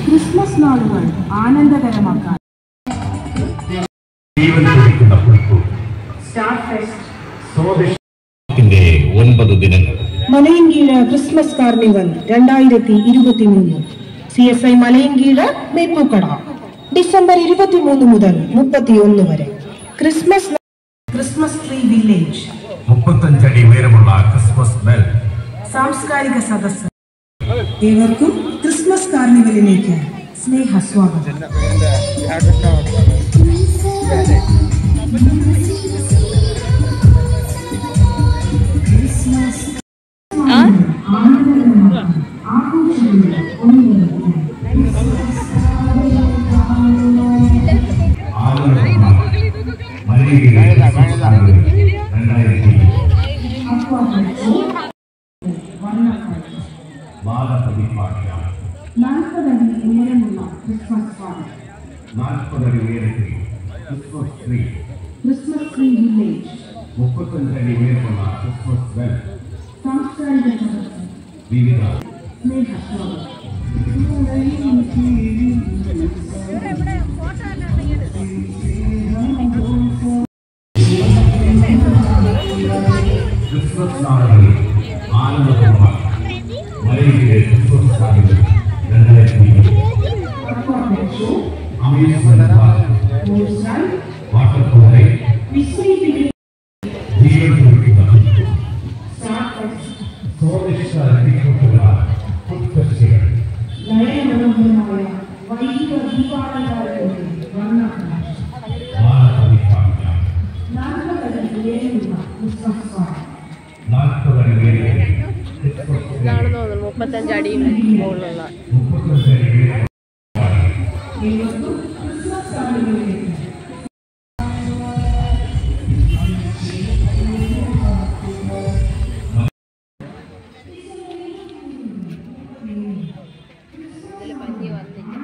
Christmas നാളുകൾ ആനന്ദകരമാക്കാൻ ജീവൻ തുടിക്കുന്ന പുൽപ്പൂ star fest സ്വാദിഷ്ടത്തിന്റെ ഒൻപത് ദിനങ്ങൾ മലയൻകീഴ് ക്രിസ്മസ് കാർണിവൽ രണ്ടായിരത്തി ഇരുപത്തി മൂന്ന് C S I Malayinkeezh Meppookkada December ഇരുപത്തിമൂന്ന് മുതൽ മുപ്പത്തിയൊന്ന് വരെ ക്രിസ്മസ് ക്രിസ്മസ് ട്രീ വില്ലേജ് മുപ്പത്തഞ്ചടി ഉയരമുള്ള ക്രിസ്മസ് ബെൽ സാംസ്കാരിക സദസ്സ് ഏവർക്കും ക്രിസ്മസ് കാർണിവലിലേക്ക് സ്നേഹസ്വാഗതം ബാലപ്രതിഭാഗ്യം നാൽപ്പതടി ഉയരമുള്ള ക്രിസ്മസ് ട്രീ നാൽപ്പതടി ഉയരത്തിൽ Christmas tree Christmas tree village മുപ്പത്തഞ്ചടി ഉയരമുള്ള ക്രിസ്മസ് ബെൽ സാംസ്കാരിക സദസ്സ് വിവിധ സ്നേഹസ്വാഗതം ക്രിസ്മസ് നാളുകളിൽ ആനന്ദപൂർവ്വം മലയിലെ ക്രിസ്മസ് നാളുകൾ രണ്ടായിരത്തി അമ്യൂസ്മെന്റ് പാർക്ക് വാട്ടർ കോളേജ് ജീവൻ തുടിക്കുന്ന സ്വാദിഷ്ട രതിക്കൂട്ടുള്ള ഫുഡ് ഫെസ്റ്റിവൽ നയനമനോഹരമായ വൈദിക ദീപാലങ്കാരങ്ങളുടെ വർണ്ണപ്രകാശം ബാലപ്രതിഭാഗ്യം നാൽപ്പതടി ഉയരമുള്ള ക്രിസ്മസ് ട്രീ നാൽപ്പതടി ഉയരത്തിൽ ക്രിസ്മസ് ട്രീ ഇതാണെന്ന് തോന്നുന്നു മുപ്പത്തഞ്ചടി മുകളിലുള്ള മുപ്പത്തഞ്ചടി ഉയരം ഏവർക്കും ക്രിസ്മസ് കാർണിവലിലേക്ക് ഇതിൽ ഭംഗി വന്നില്ല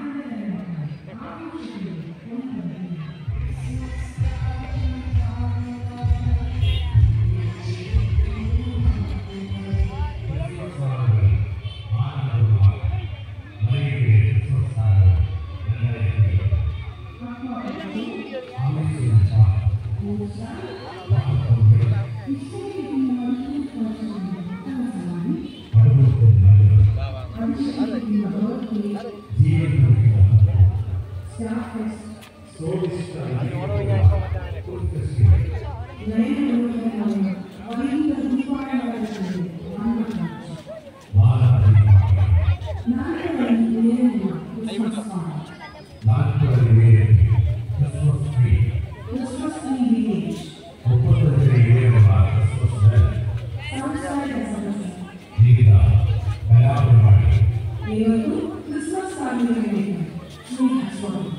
നാൽപ്പതടി ഉയരത്തിൽ Christmas tree Christmas tree village മുപ്പത്തഞ്ചടി ഉയരമുള്ള ക്രിസ്മസ് ബെൽ സാംസ്കാരിക സദസ്സ് വിവിധ കലാപരിപാടി ഏവർക്കും ക്രിസ്മസ് കാർണിവലിലേക്ക് സ്നേഹസ്വാഗതം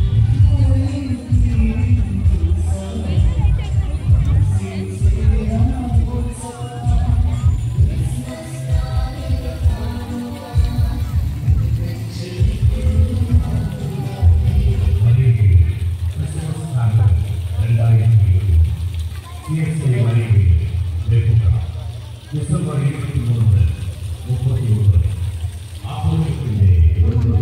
ഡിസംബർ ഇരുപത്തിമൂന്ന് മുതൽ മുപ്പത്തിയൊന്ന് ആഘോഷത്തിന്റെ ഒൻപത്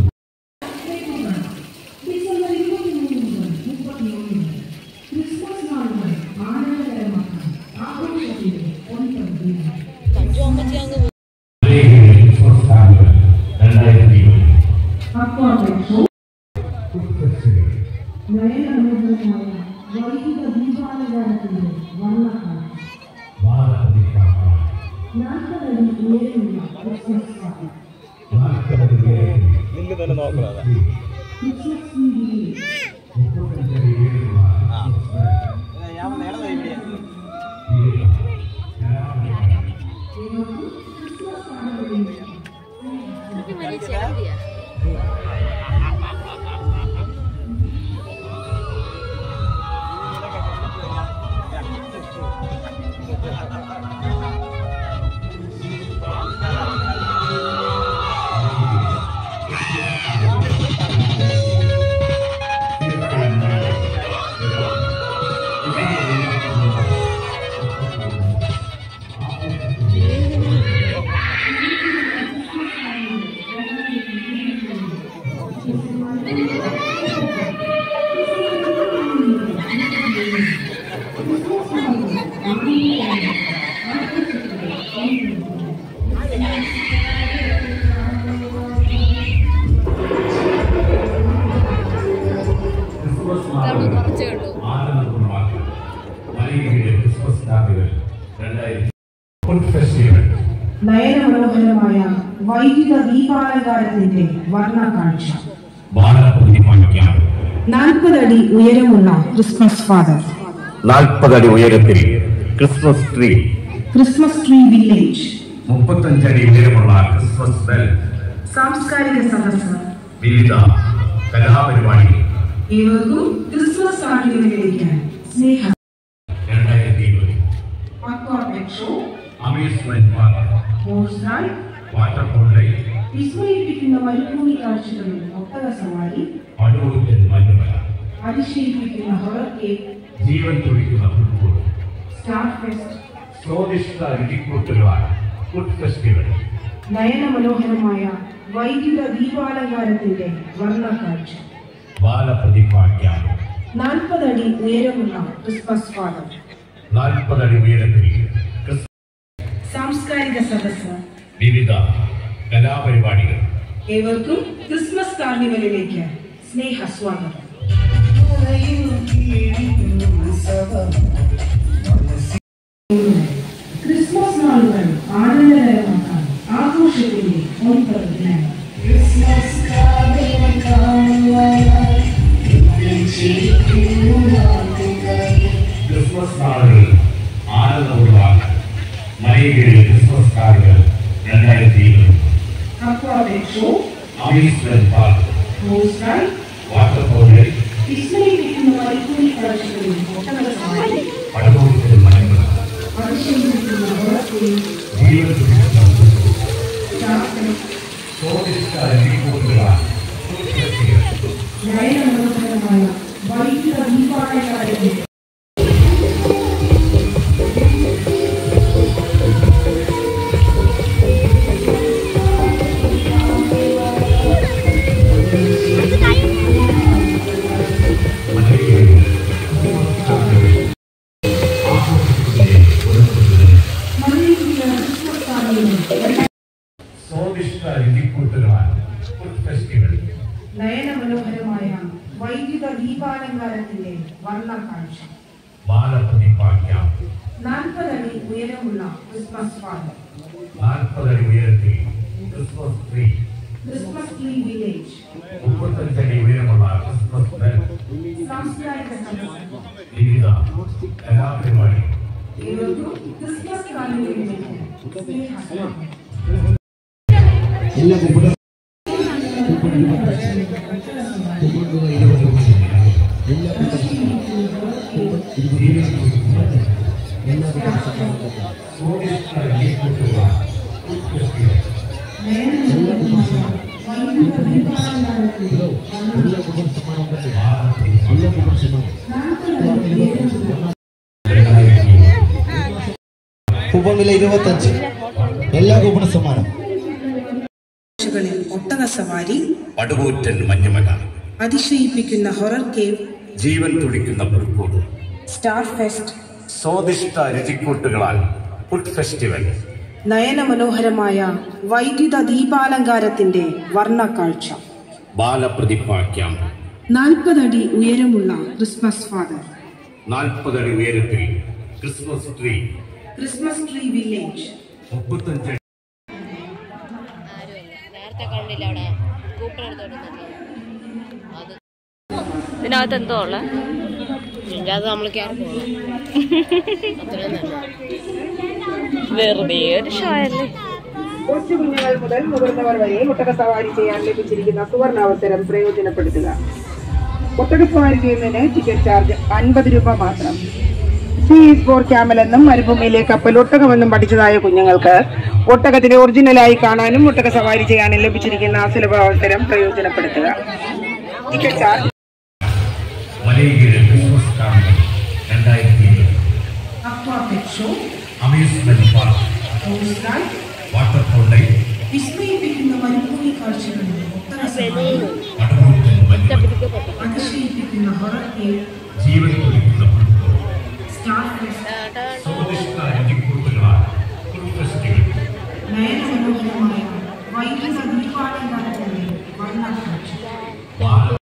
ഡിസംബർ ഇരുപത്തിമൂന്ന് മുതൽ മുപ്പത്തിയൊന്ന് വരെ ക്രിസ്മസ് നാളുകൾ ആനന്ദകരമാക്കാൻ ആഘോഷത്തിന്റെ ഒൻപത് ദിനം അഞ്ചു അമ്പത്തി അങ്ങ് ക്രിസ്മസ് കാലങ്ങൾ രണ്ടായിരത്തി ഇരുപത് അക്വാബെക്സോ ഫെസ്റ്റിവൽ നയനമനോഹരമായ വൈദിക ദീപാലങ്കാരത്തിന്റെ വർണ്ണക്കാലം ബാലപ്രതിഭാഗ്യം നാൽപ്പതടി ഉയരമുള്ള ക്രിസ്മസ് ട്രീ നാൽപ്പത് ഉയരത്തിൽ ക്രിസ്മസ് ട്രീ വില്ലേജ് മുപ്പത്തഞ്ചടി ഉയരമുള്ള ക്രിസ്മസ് ബെൽ വിവിധ കലാപരിപാടി ഏവർക്കും ക്രിസ്മസ് കാർണിവലിലേക്ക് വലിയ ചെലവിയാ Thank ക്രിസ്മസ് ഇതാണ് നാളുകൾ കുറച്ചേ ഉള്ളൂ ആനന്ദപൂർണ്ണമാക്കി മലയുടെ ക്രിസ്മസ് രാത്രികൾ രണ്ടായിരത്തി ഫുഡ് ഫെസ്റ്റിവൽ നയനമനോഹരമായ വൈദ്യുത ദീപാലങ്കാരത്തിന്റെ വർണ്ണ കാഴ്ച ബാലപ്രതിമാനിക്കാം നാൽപ്പതടി ഉയരമുള്ള ക്രിസ്മസ് ഫാദർ നാൽപ്പതടി ഉയരത്തിൽ Christmas tree Christmas tree village മുപ്പത്തഞ്ചടി ഉയരമുള്ള ക്രിസ്മസ് ബെൽ സാംസ്കാരിക സദസ്സ് വിവിധ കലാപരിപാടികൾ ഏവർക്കും ക്രിസ്മസ് ആണ്ടിലേക്ക് സ്നേഹ രണ്ടായിരത്തി ഇരുപത് aqua pet show amusement park horse ride water fountain വിസ്മയിപ്പിക്കുന്ന മരുഭൂമി കാഴ്ചകളിൽ ഒട്ടക സവാരി അടൂറ്റൻ മഞ്ഞുമല അതിശയിപ്പിക്കുന്ന ഹൊറർ കേക്ക് ജീവൻ തുടിക്കുന്ന ഫുട്ബോൾ സ്റ്റാർ ഫെസ്റ്റ് സ്വാദിഷ്ട രുചിക്കൂട്ടുകളാണ് ഫുഡ് ഫെസ്റ്റിവൽ നയന മനോഹരമായ വൈദ്യുത ദീപാലങ്കാരത്തിന്റെ വർണ്ണ കാഴ്ച ബാലപ്രതിഭാഗ്യം നാൽപ്പതടി ഉയരമുള്ള ക്രിസ്മസ് ഫാദർ നാൽപ്പതടി ഉയരത്തിൽ ക്രിസ്- സാംസ്കാരിക സദസ്സ് വിവിധ കലാപരിപാടികൾ ഏവർക്കും ക്രിസ്മസ് കാർണിവലിലേക്ക് സ്നേഹസ്വാഗതം ക്രിസ്മസ് നാളുകൾ ആനന്ദകരമാക്കാൻ ആഘോഷത്തിന്റെ ഒൻപത് ദിനങ്ങൾ ക്രിസ്മസ് നാളുകൾ ആനന്ദപൂർവ്വമാക്കാൻ മലയകീഴിൽ ക്രിസ്മസ് കാറുകൾ രണ്ടായിരത്തി ഇരുപത് aqua pet show amusement park horse ride water fountain വിസ്മയിപ്പിക്കുന്ന മരുഭൂമി കാഴ്ചകളിൽ ഒട്ടക സവാരി അടൂറ്റൻ മഞ്ഞുമല അതിശയിപ്പിക്കുന്ന ഹൊറർ കേക്ക് ജീവൻ തുടിക്കുന്ന ഫുട്ബോൾ സ്റ്റാർ ഫെസ്റ്റ് സ്വാദിഷ്ട രുചിക്കൂട്ടുകളാണ് ഫുഡ് ഫെസ്റ്റിവൽ നയനമനോഹരമായ വൈദ്യുത ദീപാലങ്കാരത്തിന്റെ മലയിലുള്ള ക്രിസ്മസ് കാർണിവൽ സ്വാദിഷ്ട രുചിക്കൂട്ടുകളാണ് ഫുഡ് ഫെസ്റ്റിവൽ നയനമനോഹരമായ വൈദ്യുത ദീപാലങ്കാരത്തിന്റെ വർണ്ണ കാഴ്ച ബാലപ്രതിഭാഗ്യം നാൽപ്പതടി ഉയരമുള്ള ക്രിസ്മസ് ഫാദർ നാൽപ്പതടി ഉയരത്തിൽ Christmas tree Christmas tree village മുപ്പത്തഞ്ചടി ഉയരമുള്ള ക്രിസ്മസ് ബെൽ സാംസ്കാരിക സദസ്സ് വിവിധ കലാപരിപാടികൾ ഏവർക്കും ക്രിസ്മസ് കാർണിവലിലേക്ക് സ്നേഹസ്വാഗതം സ്വാദിഷ്ട രുചിക്കൂട്ടുകളാണ് ഫുഡ് ഫെസ്റ്റിവൽ വൈദ്യുത ദീപാലങ്കാരത്തിന്റെ കൂപ്പൺ വില ഇരുപത്തഞ്ച് എല്ലാ കൂപ്പണും സമ്മാനം കാഴ്ചകളിൽ ഒട്ടക സവാരി പടുകൂറ്റൻ മഞ്ഞുമല അതിശയിപ്പിക്കുന്ന ഹൊറർ കേവ് ജീവൻ തുടിക്കുന്ന പുൽക്കൂട് സ്റ്റാർ ഫെസ്റ്റ് സ്വാദിഷ്ട രുചിക്കൂട്ടുകളാൽ ഫുഡ് ഫെസ്റ്റിവൽ നയനമനോഹരമായ വൈദ്യുത ദീപാലങ്കാരത്തിന്റെ വർണ്ണ കാഴ്ച ബാലപ്രതിഭാ ക്യാമ്പ് നാൽപ്പതടി ഉയരമുള്ള ക്രിസ്മസ് ഫാദർ നാൽപ്പതടി ഉയരത്തിൽ Christmas tree Christmas tree village മുപ്പത്തഞ്ചടി ആരുമല്ല നേരത്തെ കണ്ടില്ല അവിടെ കൂപ്പൺ എടുത്തോട്ടുണ്ടല്ലോ അത് ഇതിനകത്ത് എന്തോ ഉള്ള ഇതിൻ്റെ അത് നമ്മൾ കയറി പോകണം അത്രയും നല്ലത് വെറുതെ ഒരു ഷോ അല്ലേ കൊച്ചു കുഞ്ഞുങ്ങൾ മുതൽ മുതിർന്നവർ വരെ ഒട്ടക സവാരി ചെയ്യാൻ ലഭിച്ചിരിക്കുന്ന സുവർണാവസരം പ്രയോജനപ്പെടുത്തുക ഒട്ടക സവാരി ചെയ്യുന്നതിന് ടിക്കറ്റ് ചാർജ് അൻപത് രൂപ മാത്രം സി ഈസ് ഫോർ ക്യാമൽ എന്നും മരുഭൂമിയിലെ കപ്പൽ ഒട്ടകമെന്നും പഠിച്ചതായ കുഞ്ഞുങ്ങൾക്ക് ഒട്ടകത്തിനെ ഒറിജിനലായി കാണാനും ഒട്ടക സവാരി ചെയ്യാനും ലഭിച്ചിരിക്കുന്ന സുലഭ അവസരം പ്രയോജനപ്പെടുത്തുക ticket charge Malayinkeezh Christmas carnival രണ്ടായിരത്തി ഇരുപത് aqua pet show amusement park horse ride water fountain വിസ്മയിപ്പിക്കുന്ന മരുഭൂമി കാഴ്ചകളിൽ ഒട്ടക സവാരി പടുകൂറ്റൻ മഞ്ഞുമല ആകർഷിക്കുന്ന ഹൊറർ ഗെയിം ജീവൻ തുടിക്കുന്ന ഫുട്ബോൾ സ്റ്റാർ ഫെസ്റ്റ് സ്വാദിഷ്ട